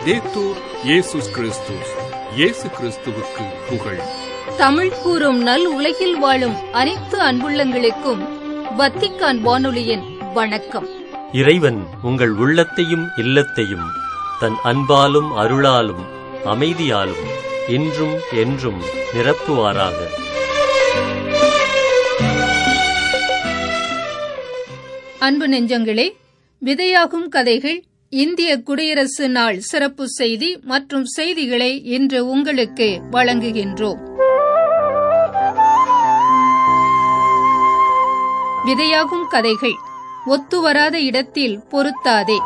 லவ்தேத்தூர் இயேசுஸ் கிறிஸ்துஸ் இயேசு கிறிஸ்துவுக்கு புகழ் தமிழ் கூறும் நல் உலகில் வாழும் அனைத்து அன்புள்ளங்களுக்கும் வத்திக்கான் வானொலியின் வணக்கம் இறைவன் உங்கள் உள்ளத்தையும் இல்லத்தையும் தன் அன்பாலும் அருளாலும் அமைதியாலும் இன்றும் என்றும் நிரப்புவாராக அன்பு நெஞ்சங்களே விதையாகும் கதைகள் இந்திய குடியரசு நாள் சிறப்பு செய்தி மற்றும் செய்திகளை இன்று உங்களுக்கு வழங்குகின்றோம் விதையாகும் கதைகள் ஒத்துவராத இடத்தில் பொருத்தாதே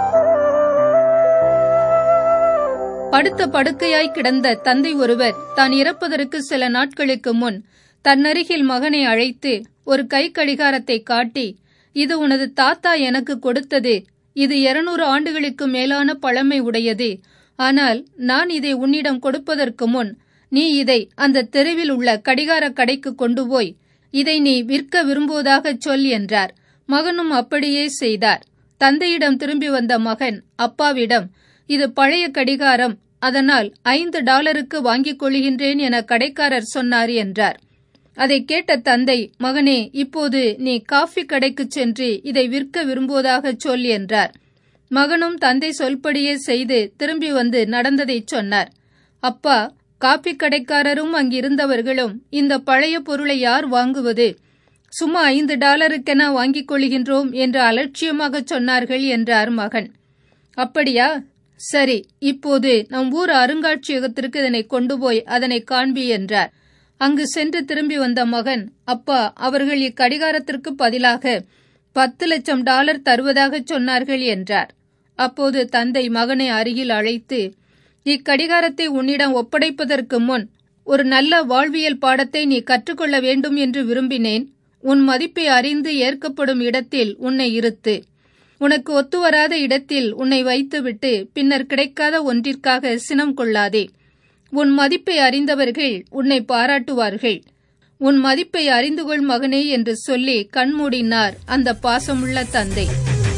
படுத்த படுக்கையாய் கிடந்த தந்தை ஒருவர் தான் இறப்பதற்கு சில நாட்களுக்கு முன் தன்னருகில் மகனை அழைத்து ஒரு கை கடிகாரத்தை காட்டி இது உனது தாத்தா எனக்கு கொடுத்தது இது இருநூறு ஆண்டுகளுக்கு மேலான பழமை உடையது ஆனால் நான் இதை உன்னிடம் கொடுப்பதற்கு முன் நீ இதை அந்த தெருவில் உள்ள கடிகார கடைக்கு கொண்டு போய் இதை நீ விற்க விரும்புவதாகச் சொல் என்றார் மகனும் அப்படியே செய்தார் தந்தையிடம் திரும்பி வந்த மகன் அப்பாவிடம் இது பழைய கடிகாரம் அதனால் ஐந்து டாலருக்கு வாங்கிக் கொள்கின்றேன் என கடைக்காரர் சொன்னார் என்றார் அதை கேட்ட தந்தை மகனே இப்போது நீ காஃபி கடைக்கு சென்று இதை விற்க விரும்புவதாகச் சொல் என்றார் மகனும் தந்தை சொல்படியே செய்து திரும்பி வந்து நடந்ததைச் சொன்னார் அப்பா காப்பி கடைக்காரரும் அங்கிருந்தவர்களும் இந்த பழைய பொருளை யார் வாங்குவது சும்மா ஐந்து டாலருக்கென வாங்கிக் கொள்கின்றோம் என்று அலட்சியமாகச் சொன்னார்கள் என்றார் மகன் அப்படியா சரி இப்போது நம் ஊர் அருங்காட்சியகத்திற்கு இதனை கொண்டு போய் அதனை காண்பி என்றார் அங்கு சென்று திரும்பி வந்த மகன் அப்பா அவர்கள் இக்கடிகாரத்திற்கு பதிலாக பத்து லட்சம் டாலர் தருவதாகச் சொன்னார்கள் என்றார் அப்போது தந்தை மகனை அருகில் அழைத்து இக்கடிகாரத்தை உன்னிடம் ஒப்படைப்பதற்கு முன் ஒரு நல்ல வாழ்வியல் பாடத்தை நீ கற்றுக்கொள்ள வேண்டும் என்று விரும்பினேன் உன் மதிப்பை அறிந்து ஏற்கப்படும் இடத்தில் உன்னை இருத்து உனக்கு ஒத்துவராத இடத்தில் உன்னை வைத்துவிட்டு பின்னர் கிடைக்காத ஒன்றிற்காக சினம் கொள்ளாதே உன் மதிப்பை அறிந்தவர்கள் உன்னை பாராட்டுவார்கள் உன் மதிப்பை அறிந்து கொள் மகனே என்று சொல்லி கண்மூடினார் அந்த பாசமுள்ள தந்தை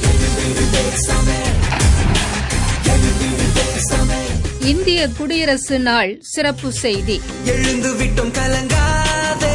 இந்திய குடியரசு நாள் சிறப்பு செய்தி எழுந்து விட்டோம் கலங்காதே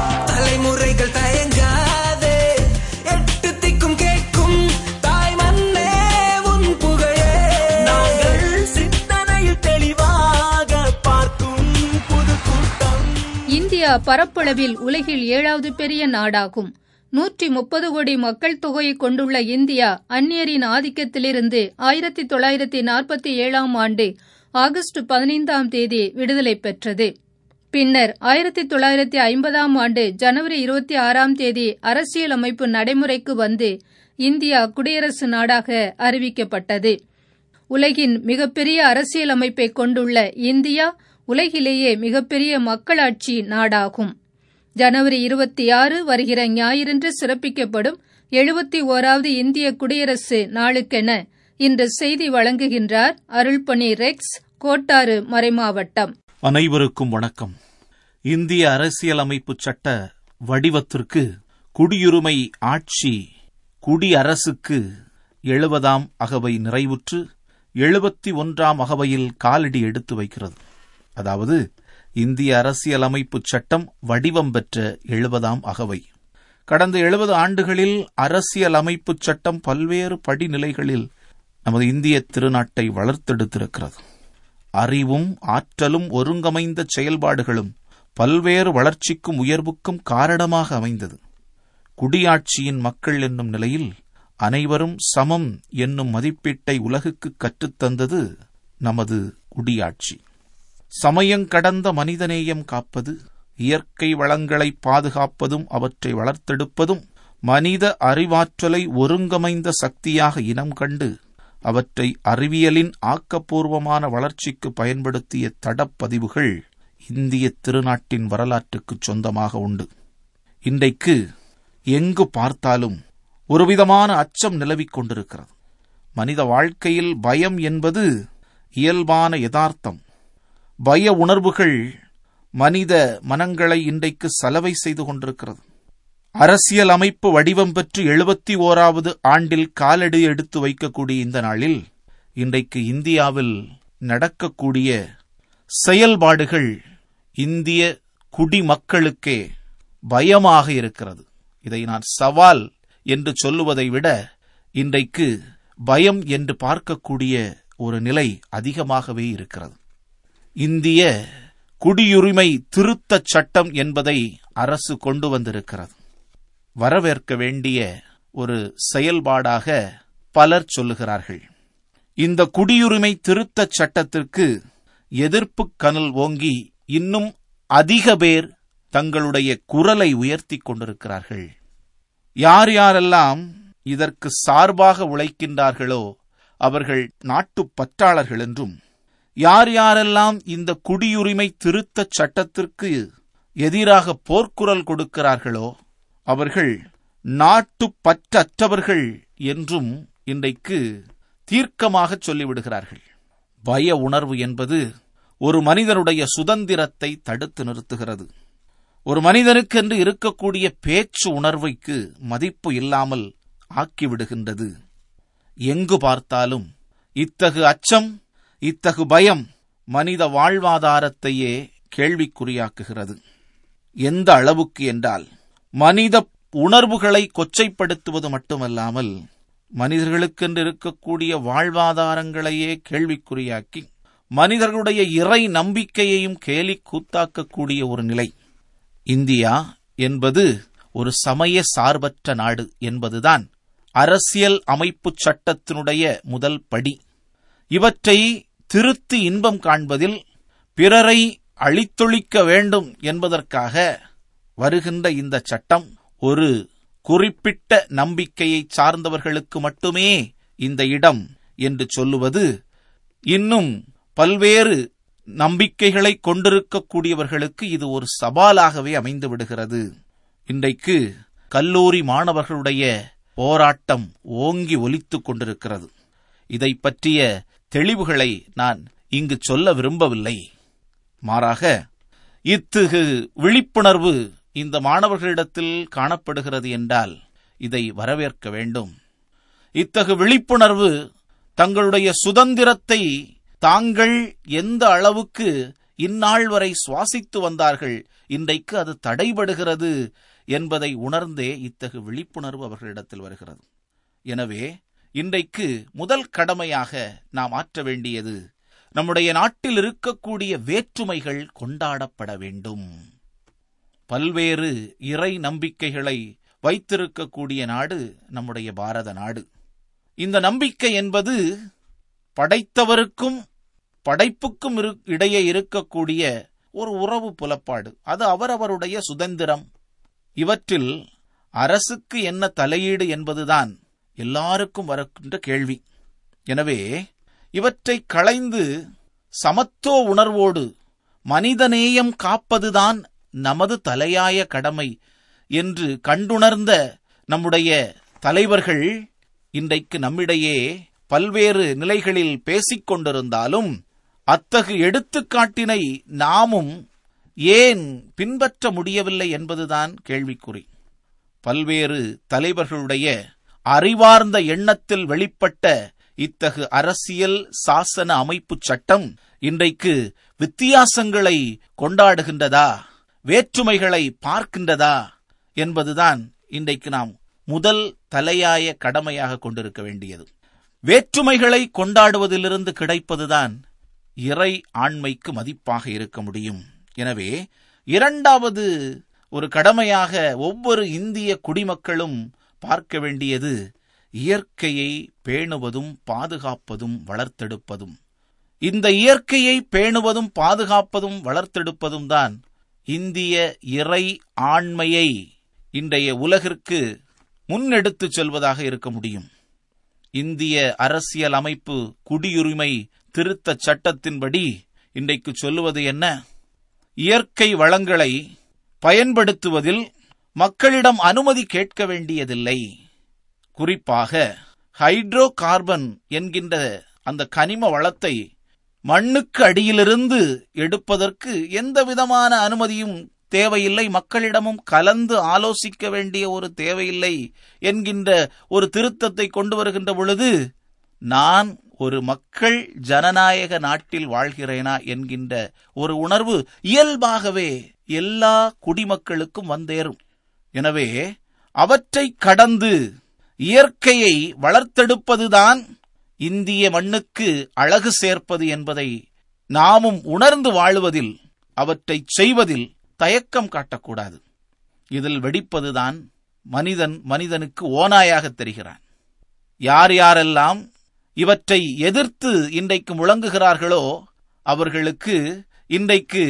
தலைமுறைகள் தயங்காதே எட்டு திக்கும் கேட்கும் தாய் மண்ணே உன் புகழே நாங்கள் சிந்தனையில் தெளிவாக பார்க்கும் புது கூட்டம் இந்தியா பரப்பளவில் உலகில் ஏழாவது பெரிய நாடாகும் நூற்றி முப்பது கோடி மக்கள் தொகையை கொண்டுள்ள இந்தியா அந்நியரின் ஆதிக்கத்திலிருந்து ஆயிரத்தி தொள்ளாயிரத்தி நாற்பத்தி ஏழாம் ஆண்டு ஆகஸ்ட் பதினைந்தாம் தேதி விடுதலை பெற்றது பின்னர் ஆயிரத்தி தொள்ளாயிரத்தி ஐம்பதாம் ஆண்டு ஜனவரி இருபத்தி ஆறாம் தேதி அரசியலமைப்பு நடைமுறைக்கு வந்து இந்தியா குடியரசு நாடாக அறிவிக்கப்பட்டது உலகின் மிகப்பெரிய அரசியலமைப்பை கொண்டுள்ள இந்தியா உலகிலேயே மிகப்பெரிய மக்களாட்சி நாடாகும் ஜனவரி இருபத்தி ஆறு வருகிற ஞாயிறன்று சிறப்பிக்கப்படும் எழுபத்தி ஓராவது இந்திய குடியரசு நாளுக்கென இன்று செய்தி வழங்குகின்றார் அருள்பணி ரெக்ஸ் கோட்டாறு மறைமாவட்டம் அனைவருக்கும் வணக்கம் இந்திய அரசியலமைப்பு சட்ட வடிவத்திற்கு குடியுரிமை ஆட்சி குடியரசுக்கு எழுபதாம் அகவை நிறைவுற்று எழுபத்தி ஒன்றாம் அகவையில் காலடி எடுத்து வைக்கிறது அதாவது இந்திய அரசியலமைப்பு சட்டம் வடிவம் பெற்ற எழுபதாம் அகவை கடந்த எழுபது ஆண்டுகளில் அரசியலமைப்பு சட்டம் பல்வேறு படிநிலைகளில் நமது இந்திய திருநாட்டை வளர்த்தெடுத்திருக்கிறது அறிவும் ஆற்றலும் ஒருங்கமைந்த செயல்பாடுகளும் பல்வேறு வளர்ச்சிக்கும் உயர்வுக்கும் காரணமாக அமைந்தது குடியாட்சியின் மக்கள் என்னும் நிலையில் அனைவரும் சமம் என்னும் மதிப்பீட்டை உலகுக்கு கற்றுத்தந்தது நமது குடியாட்சி சமயங்கடந்த மனிதநேயம் காப்பது இயற்கை வளங்களை பாதுகாப்பதும் அவற்றை வளர்த்தெடுப்பதும் மனித அறிவாற்றலை ஒருங்கமைந்த சக்தியாக இனம் கண்டு அவற்றை அறிவியலின் ஆக்கப்பூர்வமான வளர்ச்சிக்கு பயன்படுத்திய தடப்பதிவுகள் இந்திய திருநாட்டின் வரலாற்றுக்கு சொந்தமாக உண்டு இன்றைக்கு எங்கு பார்த்தாலும் ஒருவிதமான அச்சம் நிலவிக் கொண்டிருக்கிறது மனித வாழ்க்கையில் பயம் என்பது இயல்பான யதார்த்தம் பய உணர்வுகள் மனித மனங்களை இன்றைக்கு சலவை செய்து கொண்டிருக்கிறது அரசியல் அமைப்பு வடிவம் பெற்று எழுபத்தி ஓராவது ஆண்டில் காலடி எடுத்து வைக்கக்கூடிய இந்த நாளில் இன்றைக்கு இந்தியாவில் நடக்கக்கூடிய செயல்பாடுகள் இந்திய குடிமக்களுக்கே பயமாக இருக்கிறது இதை நான் சவால் என்று சொல்லுவதை விட இன்றைக்கு பயம் என்று பார்க்கக்கூடிய ஒரு நிலை அதிகமாகவே இருக்கிறது இந்திய குடியுரிமை திருத்தச் சட்டம் என்பதை அரசு கொண்டு வந்திருக்கிறது வரவேற்க வேண்டிய ஒரு செயல்பாடாக பலர் சொல்லுகிறார்கள் இந்த குடியுரிமை திருத்தச் சட்டத்திற்கு எதிர்ப்பு கனல் ஓங்கி இன்னும் அதிக பேர் தங்களுடைய குரலை உயர்த்திக் கொண்டிருக்கிறார்கள் யார் யாரெல்லாம் இதற்கு சார்பாக உழைக்கின்றார்களோ அவர்கள் நாட்டுப் பற்றாளர்கள் என்றும் யார் யாரெல்லாம் இந்த குடியுரிமை திருத்தச் சட்டத்திற்கு எதிராக போர்க்குரல் கொடுக்கிறார்களோ அவர்கள் நாட்டுப் பற்றற்றவர்கள் என்றும் இன்றைக்கு தீர்க்கமாக சொல்லிவிடுகிறார்கள் பய உணர்வு என்பது ஒரு மனிதனுடைய சுதந்திரத்தை தடுத்து நிறுத்துகிறது ஒரு மனிதனுக்கென்று இருக்கக்கூடிய பேச்சு உணர்வைக்கு மதிப்பு இல்லாமல் ஆக்கிவிடுகின்றது எங்கு பார்த்தாலும் இத்தகு அச்சம் இத்தகு பயம் மனித வாழ்வாதாரத்தையே கேள்விக்குறியாக்குகிறது எந்த அளவுக்கு என்றால் மனித உணர்வுகளை கொச்சைப்படுத்துவது மட்டுமல்லாமல் மனிதர்களுக்கென்று இருக்கக்கூடிய வாழ்வாதாரங்களையே கேள்விக்குறியாக்கி மனிதர்களுடைய இறை நம்பிக்கையையும் கேலி கூத்தாக்கக்கூடிய ஒரு நிலை இந்தியா என்பது ஒரு சமய சார்பற்ற நாடு என்பதுதான் அரசியல் அமைப்பு சட்டத்தினுடைய முதல் படி இவற்றை திருத்தி இன்பம் காண்பதில் பிறரை அழித்தொழிக்க வேண்டும் என்பதற்காக வருகின்ற இந்த சட்டம் ஒரு குறிப்பிட்ட நம்பிக்கையை சார்ந்தவர்களுக்கு மட்டுமே இந்த இடம் என்று சொல்லுவது இன்னும் பல்வேறு நம்பிக்கைகளை கொண்டிருக்கக்கூடியவர்களுக்கு இது ஒரு சவாலாகவே அமைந்து விடுகிறது இன்றைக்கு கல்லூரி மாணவர்களுடைய போராட்டம் ஓங்கி ஒலித்துக் கொண்டிருக்கிறது இதை பற்றிய தெளிவுகளை நான் இங்கு சொல்ல விரும்பவில்லை மாறாக இத்தகு விழிப்புணர்வு இந்த மாணவர்களிடத்தில் காணப்படுகிறது என்றால் இதை வரவேற்க வேண்டும் இத்தகு விழிப்புணர்வு தங்களுடைய சுதந்திரத்தை தாங்கள் எந்த அளவுக்கு இந்நாள் வரை சுவாசித்து வந்தார்கள் இன்றைக்கு அது தடைபடுகிறது என்பதை உணர்ந்தே இத்தகு விழிப்புணர்வு அவர்களிடத்தில் வருகிறது எனவே இன்றைக்கு முதல் கடமையாக நாம் ஆற்ற வேண்டியது நம்முடைய நாட்டில் இருக்கக்கூடிய வேற்றுமைகள் கொண்டாடப்பட வேண்டும் பல்வேறு இறை நம்பிக்கைகளை வைத்திருக்கக்கூடிய நாடு நம்முடைய பாரத நாடு இந்த நம்பிக்கை என்பது படைத்தவருக்கும் படைப்புக்கும் இரு- இடையே இருக்கக்கூடிய ஒரு உறவு புலப்பாடு அது அவரவருடைய சுதந்திரம் இவற்றில் அரசுக்கு என்ன தலையீடு என்பதுதான் எல்லாருக்கும் வருகின்ற கேள்வி எனவே இவற்றை களைந்து சமத்துவ உணர்வோடு மனிதநேயம் காப்பதுதான் நமது தலையாய கடமை என்று கண்டுணர்ந்த நம்முடைய தலைவர்கள் இன்றைக்கு நம்மிடையே பல்வேறு நிலைகளில் பேசிக் கொண்டிருந்தாலும் அத்தகு எடுத்துக்காட்டினை நாமும் ஏன் பின்பற்ற முடியவில்லை என்பதுதான் கேள்விக்குறி பல்வேறு தலைவர்களுடைய அறிவார்ந்த எண்ணத்தில் வெளிப்பட்ட இத்தகு அரசியல் சாசன அமைப்பு சட்டம் இன்றைக்கு வித்தியாசங்களை கொண்டாடுகின்றதா வேற்றுமைகளை பார்க்கின்றதா என்பதுதான் இன்றைக்கு நாம் முதல் தலையாய கடமையாக கொண்டிருக்க வேண்டியது வேற்றுமைகளை கொண்டாடுவதிலிருந்து கிடைப்பதுதான் இறை ஆண்மைக்கு மதிப்பாக இருக்க முடியும் எனவே இரண்டாவது ஒரு கடமையாக ஒவ்வொரு இந்திய குடிமக்களும் பார்க்க வேண்டியது இயற்கையை பேணுவதும் பாதுகாப்பதும் வளர்த்தெடுப்பதும் இந்த இயற்கையை பேணுவதும் பாதுகாப்பதும் வளர்த்தெடுப்பதும் தான் இந்திய இறை ஆண்மையை இன்றைய உலகிற்கு முன்னெடுத்துச் செல்வதாக இருக்க முடியும் இந்திய அரசியல் அமைப்பு குடியுரிமை திருத்தச் சட்டத்தின்படி இன்றைக்கு சொல்லுவது என்ன இயற்கை வளங்களை பயன்படுத்துவதில் மக்களிடம் அனுமதி கேட்க வேண்டியதில்லை குறிப்பாக ஹைட்ரோ கார்பன் என்கின்ற அந்த கனிம வளத்தை மண்ணுக்கு அடியிலிருந்து எடுப்பதற்கு எந்த விதமான அனுமதியும் தேவையில்லை மக்களிடமும் கலந்து ஆலோசிக்க வேண்டிய ஒரு தேவையில்லை என்கின்ற ஒரு திருத்தத்தை கொண்டு வருகின்ற பொழுது நான் ஒரு மக்கள் ஜனநாயக நாட்டில் வாழ்கிறேனா என்கின்ற ஒரு உணர்வு இயல்பாகவே எல்லா குடிமக்களுக்கும் வந்தேறும் எனவே அவற்றை கடந்து இயற்கையை வளர்த்தெடுப்பதுதான் இந்திய மண்ணுக்கு அழகு சேர்ப்பது என்பதை நாமும் உணர்ந்து வாழுவதில் அவற்றை செய்வதில் தயக்கம் காட்டக்கூடாது இதில் வெடிப்பதுதான் மனிதன் மனிதனுக்கு ஓநாயாக தெரிகிறான் யார் யாரெல்லாம் இவற்றை எதிர்த்து இன்றைக்கு முழங்குகிறார்களோ அவர்களுக்கு இன்றைக்கு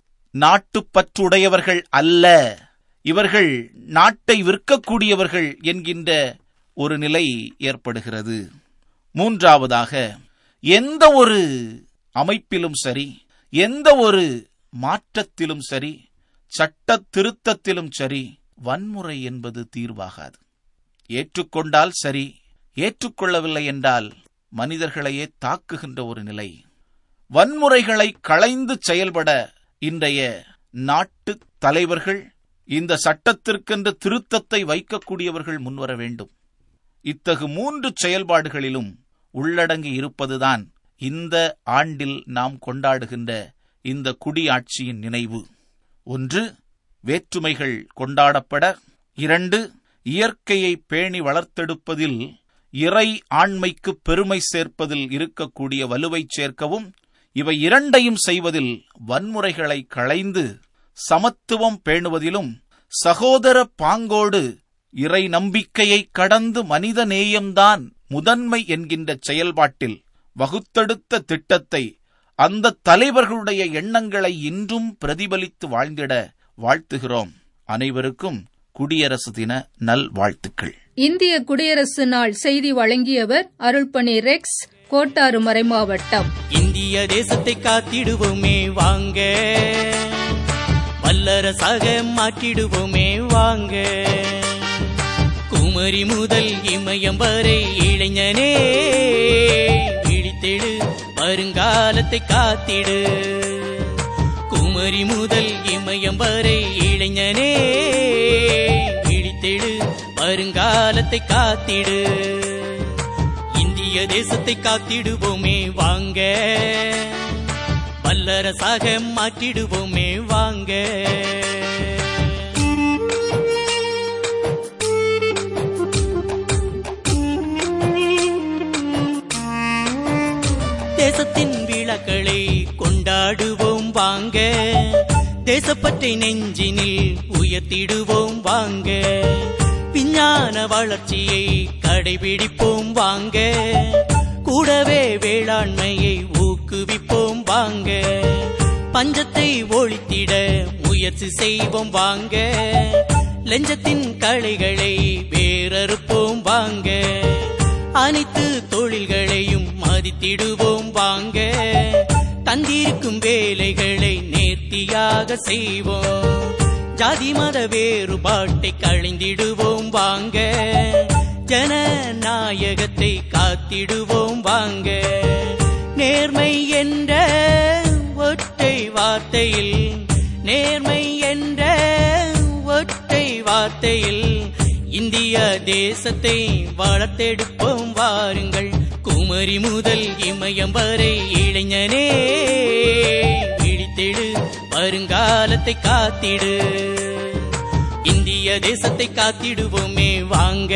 நாட்டுப்பற்றுடையவர்கள் அல்ல இவர்கள் நாட்டை விற்கக்கூடியவர்கள் என்கின்ற ஒரு நிலை ஏற்படுகிறது மூன்றாவதாக எந்த ஒரு அமைப்பிலும் சரி எந்த ஒரு மாற்றத்திலும் சரி சட்ட திருத்தத்திலும் சரி வன்முறை என்பது தீர்வாகாது ஏற்றுக்கொண்டால் சரி ஏற்றுக்கொள்ளவில்லை என்றால் மனிதர்களையே தாக்குகின்ற ஒரு நிலை வன்முறைகளை களைந்து செயல்பட இன்றைய நாட்டு தலைவர்கள் இந்த சட்டத்திற்கென்ற திருத்தத்தை வைக்கக்கூடியவர்கள் முன்வர வேண்டும் இத்தகு மூன்று செயல்பாடுகளிலும் உள்ளடங்கி இருப்பதுதான் இந்த ஆண்டில் நாம் கொண்டாடுகின்ற இந்த குடியாட்சியின் நினைவு ஒன்று வேற்றுமைகள் கொண்டாடப்பட இரண்டு இயற்கையை பேணி வளர்த்தெடுப்பதில் இறை ஆண்மைக்கு பெருமை சேர்ப்பதில் இருக்கக்கூடிய வலுவை சேர்க்கவும் இவை இரண்டையும் செய்வதில் வன்முறைகளை களைந்து சமத்துவம் பேணுவதிலும் சகோதர பாங்கோடு இறை நம்பிக்கையை கடந்து மனித நேயம்தான் முதன்மை என்கின்ற செயல்பாட்டில் வகுத்தெடுத்த திட்டத்தை அந்த தலைவர்களுடைய எண்ணங்களை இன்றும் பிரதிபலித்து வாழ்ந்திட வாழ்த்துகிறோம் அனைவருக்கும் குடியரசு தின நல் வாழ்த்துக்கள் இந்திய குடியரசு நாள் செய்தி வழங்கியவர் அருள்பணி ரெக்ஸ் கோட்டாறு மறைமாவட்டம் இந்திய தேசத்தை காத்திடுவோமே வாங்க வல்லரசாக மாற்றிடுவோமே வாங்க குமரி முதல் இமயம் வரை இளைஞனே விழித்தெழு வருங்காலத்தை காத்திடு குமரி முதல் இமயம் வரை இளைஞனே விழித்தெழு வருங்காலத்தை காத்திடு இந்திய தேசத்தை காத்திடுவோமே வாங்க வல்லரசாக மாற்றிடுவோமே வாங்க தேசத்தின் விழாக்களை கொண்டாடுவோம் வாங்க தேசப்பற்றை நெஞ்சினில் உயர்த்திடுவோம் வாங்க விஞ்ஞான வளர்ச்சியை கடைபிடிப்போம் வாங்க கூடவே வேளாண்மையை ஊக்குவிப்போம் வாங்க பஞ்சத்தை ஒழித்திட முயற்சி செய்வோம் வாங்க லஞ்சத்தின் களைகளை வேறறுப்போம் வாங்க அனைத்து தொழில்களையும் மதித்திடுவோம் வாங்க தந்திருக்கும் வேலைகளை நேர்த்தியாக செய்வோம் ஜாதி மத வேறுபாட்டை களைந்திடுவோம் வாங்க ஜனநாயகத்தை காத்திடுவோம் வாங்க நேர்மை என்ற ஒற்றை வார்த்தையில் நேர்மை என்ற ஒற்றை வார்த்தையில் இந்திய தேசத்தை வளர்த்தெடுப்போம் வாருங்கள் குமரி முதல் இமயம் வரை இளைஞனே விழித்தெழு வருங்காலத்தை காத்திடு இந்திய தேசத்தை காத்திடுவோமே வாங்க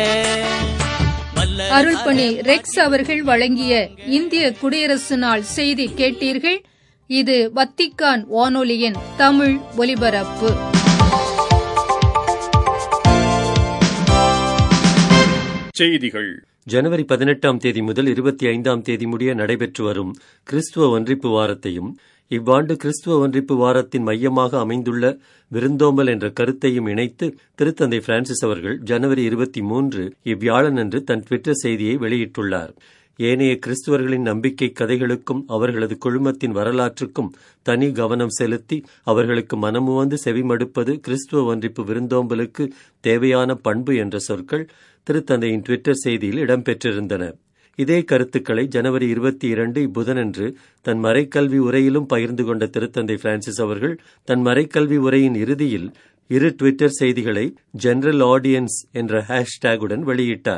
வல்ல அருள்பணி ரெக்ஸ் அவர்கள் வழங்கிய இந்திய குடியரசு நாள் செய்தி கேட்டீர்கள் இது வத்திக்கான் வானொலியின் தமிழ் ஒலிபரப்பு செய்திகள் ஜனவரி பதினெட்டாம் தேதி முதல் இருபத்தி ஐந்தாம் தேதி முடிய நடைபெற்று வரும் கிறிஸ்துவ ஒன்றிப்பு வாரத்தையும் இவ்வாண்டு கிறிஸ்துவ ஒன்றிப்பு வாரத்தின் மையமாக அமைந்துள்ள விருந்தோம்பல் என்ற கருத்தையும் இணைத்து திருத்தந்தை பிரான்சிஸ் அவர்கள் ஜனவரி இருபத்தி மூன்று இவ்வியாழனன்று தன் ட்விட்டர் செய்தியை வெளியிட்டுள்ளார் ஏனைய கிறிஸ்துவர்களின் நம்பிக்கை கதைகளுக்கும் அவர்களது குழுமத்தின் வரலாற்றுக்கும் தனி கவனம் செலுத்தி அவர்களுக்கு மனமுவந்து செவிமடுப்பது கிறிஸ்துவ ஒன்றிப்பு விருந்தோம்பலுக்கு தேவையான பண்பு என்ற சொற்கள் திருத்தந்தையின் ட்விட்டர் செய்தியில் இடம்பெற்றிருந்தன இதே கருத்துக்களை ஜனவரி இருபத்தி இரண்டு இப்புதனன்று தன் மறைக்கல்வி உரையிலும் பகிர்ந்து கொண்ட திருத்தந்தை பிரான்சிஸ் அவர்கள் தன் மறைக்கல்வி உரையின் இறுதியில் இரு ட்விட்டர் செய்திகளை ஜெனரல் ஆடியன்ஸ் என்ற ஹேஷ்டேகுடன் வெளியிட்டார்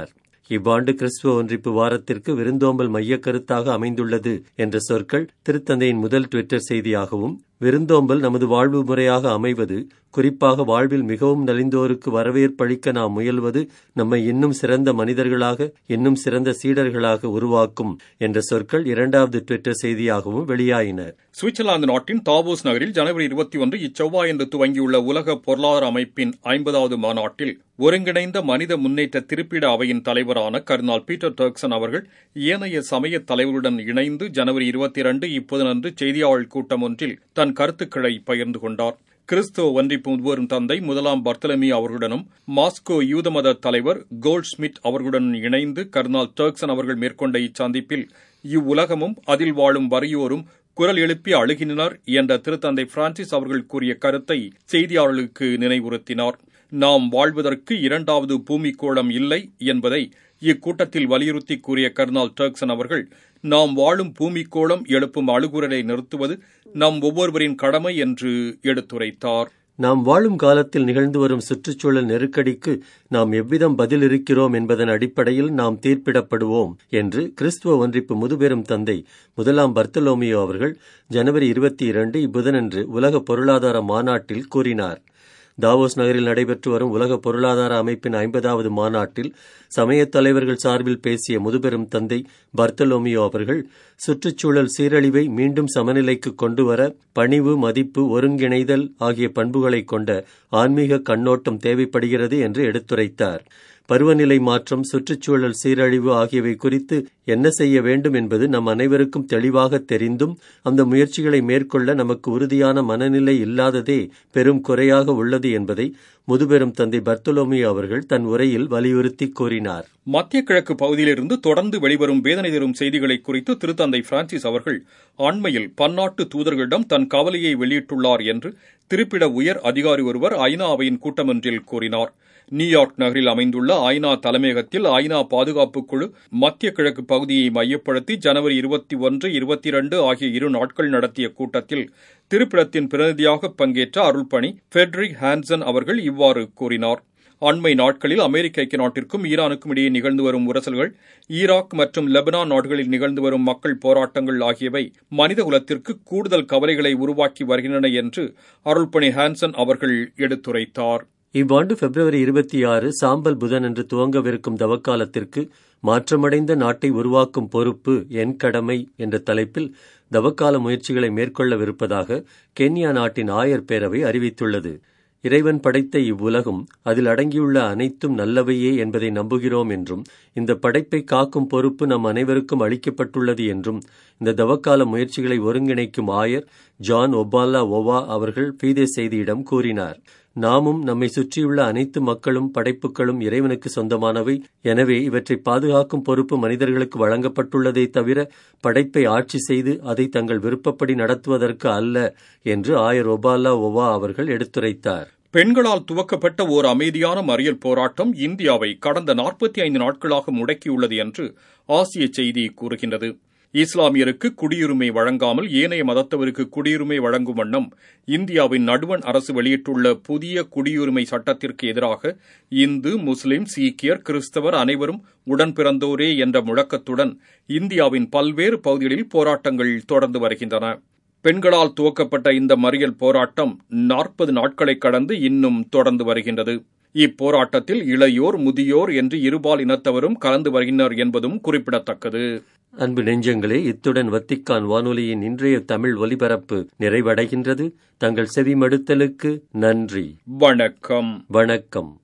இவ்வாண்டு கிறிஸ்துவ ஒன்றிப்பு வாரத்திற்கு விருந்தோம்பல் மையக் கருத்தாக அமைந்துள்ளது என்ற சொற்கள் திருத்தந்தையின் முதல் ட்விட்டர் செய்தியாகவும் விருந்தோம்பல் நமது வாழ்வு முறையாக அமைவது குறிப்பாக வாழ்வில் மிகவும் நலிந்தோருக்கு வரவேற்பளிக்க நாம் முயல்வது நம்மை இன்னும் சிறந்த மனிதர்களாக இன்னும் சிறந்த சீடர்களாக உருவாக்கும் என்ற சொற்கள் இரண்டாவது ட்விட்டர் செய்தியாகவும் வெளியாயின சுவிட்சர்லாந்து நாட்டின் தாவோஸ் நகரில் ஜனவரி இருபத்தி ஒன்று இச்செவ்வாயன்று துவங்கியுள்ள உலக பொருளாதார அமைப்பின் ஐம்பதாவது மாநாட்டில் ஒருங்கிணைந்த மனித முன்னேற்ற திருப்பிட அவையின் தலைவரான கர்னால் பீட்டர் டர்க்சன் அவர்கள் ஏனைய சமய தலைவருடன் இணைந்து ஜனவரி இருபத்தி இரண்டு இப்போதனன்று செய்தியாளர் கூட்டம் ஒன்றில் தன் கருத்துக்களை பகிர்ந்து கொண்டார் கிறிஸ்துவ ஒன்றிப்பு முதுவரும் தந்தை முதலாம் பர்த்தலமி அவர்களுடனும் மாஸ்கோ யூத மத தலைவர் கோல்ட் ஸ்மித் அவர்களுடன் இணைந்து கர்னால் டர்க்சன் அவர்கள் மேற்கொண்ட இச்சந்திப்பில் இவ்வுலகமும் அதில் வாழும் வறியோரும் குரல் எழுப்பி அழுகினர் என்ற திருத்தந்தை பிரான்சிஸ் அவர்கள் கூறிய கருத்தை செய்தியாளர்களுக்கு நினைவுறுத்தினார் நாம் வாழ்வதற்கு இரண்டாவது பூமிக்கோளம் இல்லை என்பதை இக்கூட்டத்தில் வலியுறுத்தி கூறிய கர்னால் டர்க்சன் அவர்கள் நாம் வாழும் பூமிக்கோளம் எழுப்பும் அழுகுரலை நிறுத்துவது நம் ஒவ்வொருவரின் கடமை என்று எடுத்துரைத்தார் நாம் வாழும் காலத்தில் நிகழ்ந்து வரும் சுற்றுச்சூழல் நெருக்கடிக்கு நாம் எவ்விதம் பதில் இருக்கிறோம் என்பதன் அடிப்படையில் நாம் தீர்ப்பிடப்படுவோம் என்று கிறிஸ்துவ ஒன்றிப்பு முதுபெரும் தந்தை முதலாம் பர்த்தலோமியோ அவர்கள் ஜனவரி இருபத்தி இரண்டு இப்புதனன்று உலக பொருளாதார மாநாட்டில் கூறினார் தாவோஸ் நகரில் நடைபெற்று வரும் உலக பொருளாதார அமைப்பின் ஐம்பதாவது மாநாட்டில் சமயத் தலைவர்கள் சார்பில் பேசிய முதுபெரும் தந்தை பர்த்தலோமியோ அவர்கள் சுற்றுச்சூழல் சீரழிவை மீண்டும் சமநிலைக்கு கொண்டுவர பணிவு மதிப்பு ஒருங்கிணைதல் ஆகிய பண்புகளை கொண்ட ஆன்மீக கண்ணோட்டம் தேவைப்படுகிறது என்று எடுத்துரைத்தார் பருவநிலை மாற்றம் சுற்றுச்சூழல் சீரழிவு ஆகியவை குறித்து என்ன செய்ய வேண்டும் என்பது நம் அனைவருக்கும் தெளிவாக தெரிந்தும் அந்த முயற்சிகளை மேற்கொள்ள நமக்கு உறுதியான மனநிலை இல்லாததே பெரும் குறையாக உள்ளது என்பதை முதுபெரும் தந்தை பர்த்தலோமி அவர்கள் தன் உரையில் வலியுறுத்தி கூறினார் மத்திய கிழக்கு பகுதியிலிருந்து தொடர்ந்து வெளிவரும் வேதனை தரும் செய்திகளை குறித்து திருத்தந்தை பிரான்சிஸ் அவர்கள் அண்மையில் பன்னாட்டு தூதர்களிடம் தன் கவலையை வெளியிட்டுள்ளார் என்று திருப்பிட உயர் அதிகாரி ஒருவர் ஐநா அவையின் கூட்டமொன்றில் கூறினார் நியூயார்க் நகரில் அமைந்துள்ள ஐநா தலைமையகத்தில் ஐநா பாதுகாப்பு குழு மத்திய கிழக்கு பகுதியை மையப்படுத்தி ஜனவரி இருபத்தி ஒன்று இருபத்தி இரண்டு ஆகிய இரு நாட்கள் நடத்திய கூட்டத்தில் திருப்பிடத்தின் பிரதிநிதியாக பங்கேற்ற அருள்பணி ஃபெட்ரிக் ஹான்சன் அவர்கள் இவ்வாறு கூறினார் அண்மை நாட்களில் அமெரிக்க ஐக்கிய நாட்டிற்கும் ஈரானுக்கும் இடையே நிகழ்ந்து வரும் உரசல்கள் ஈராக் மற்றும் லெபனான் நாடுகளில் நிகழ்ந்து வரும் மக்கள் போராட்டங்கள் ஆகியவை மனித குலத்திற்கு கூடுதல் கவலைகளை உருவாக்கி வருகின்றன என்று அருள்பணி ஹான்சன் அவர்கள் எடுத்துரைத்தார் இவ்வாண்டு பிப்ரவரி இருபத்தி ஆறு சாம்பல் புதன் என்று துவங்கவிருக்கும் தவக்காலத்திற்கு மாற்றமடைந்த நாட்டை உருவாக்கும் பொறுப்பு என் கடமை என்ற தலைப்பில் தவக்கால முயற்சிகளை மேற்கொள்ளவிருப்பதாக கென்யா நாட்டின் ஆயர் பேரவை அறிவித்துள்ளது இறைவன் படைத்த இவ்வுலகும் அதில் அடங்கியுள்ள அனைத்தும் நல்லவையே என்பதை நம்புகிறோம் என்றும் இந்த படைப்பை காக்கும் பொறுப்பு நம் அனைவருக்கும் அளிக்கப்பட்டுள்ளது என்றும் இந்த தவக்கால முயற்சிகளை ஒருங்கிணைக்கும் ஆயர் ஜான் ஒபாலா ஒவா அவர்கள் பீதே செய்தியிடம் கூறினார் நாமும் நம்மை சுற்றியுள்ள அனைத்து மக்களும் படைப்புகளும் இறைவனுக்கு சொந்தமானவை எனவே இவற்றை பாதுகாக்கும் பொறுப்பு மனிதர்களுக்கு வழங்கப்பட்டுள்ளதை தவிர படைப்பை ஆட்சி செய்து அதை தங்கள் விருப்பப்படி நடத்துவதற்கு அல்ல என்று ஆயர் ஒபாலா ஒவா அவர்கள் எடுத்துரைத்தார் பெண்களால் துவக்கப்பட்ட ஓர் அமைதியான மறியல் போராட்டம் இந்தியாவை கடந்த நாற்பத்தி ஐந்து நாட்களாக முடக்கியுள்ளது என்று ஆசிய செய்தி கூறுகின்றது இஸ்லாமியருக்கு குடியுரிமை வழங்காமல் ஏனைய மதத்தவருக்கு குடியுரிமை வழங்கும் வண்ணம் இந்தியாவின் நடுவண் அரசு வெளியிட்டுள்ள புதிய குடியுரிமை சட்டத்திற்கு எதிராக இந்து முஸ்லிம் சீக்கியர் கிறிஸ்தவர் அனைவரும் உடன் பிறந்தோரே என்ற முழக்கத்துடன் இந்தியாவின் பல்வேறு பகுதிகளில் போராட்டங்கள் தொடர்ந்து வருகின்றன பெண்களால் துவக்கப்பட்ட இந்த மறியல் போராட்டம் நாற்பது நாட்களை கடந்து இன்னும் தொடர்ந்து வருகின்றது இப்போராட்டத்தில் இளையோர் முதியோர் என்று இருபால் இனத்தவரும் கலந்து வருகின்றனர் என்பதும் குறிப்பிடத்தக்கது அன்பு நெஞ்சங்களே இத்துடன் வத்திக்கான் வானொலியின் இன்றைய தமிழ் ஒலிபரப்பு நிறைவடைகின்றது தங்கள் செவிமடுத்தலுக்கு நன்றி வணக்கம் வணக்கம்